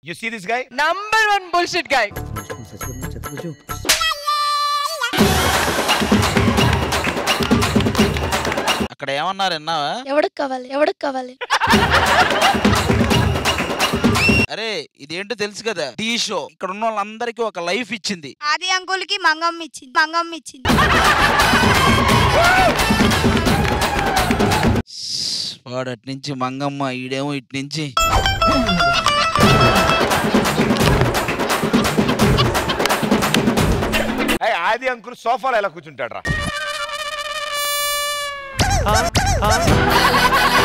you see this guy number one bullshit guy అక్కడ ఏమన్నారు విన్నావా ఎవడికి కావాలి ఎవడికి కావాలి అరే ఇదేంటో తెలుసు కదా టీ షో ఇక్కడ ఉన్న వాళ్ళందరికీ ఒక లైఫ్ ఇచ్చింది ఆది అంకుల్కి మంగమ్మ ఇచ్చింది మంగమ్మ ఇచ్చింది వాడు అటు నుంచి మంగమ్మ ఈడేమో ఇటు నుంచి ఏయ్, ఆది అంకుల్ సోఫాలో ఎలా కూర్చుంటాడు రా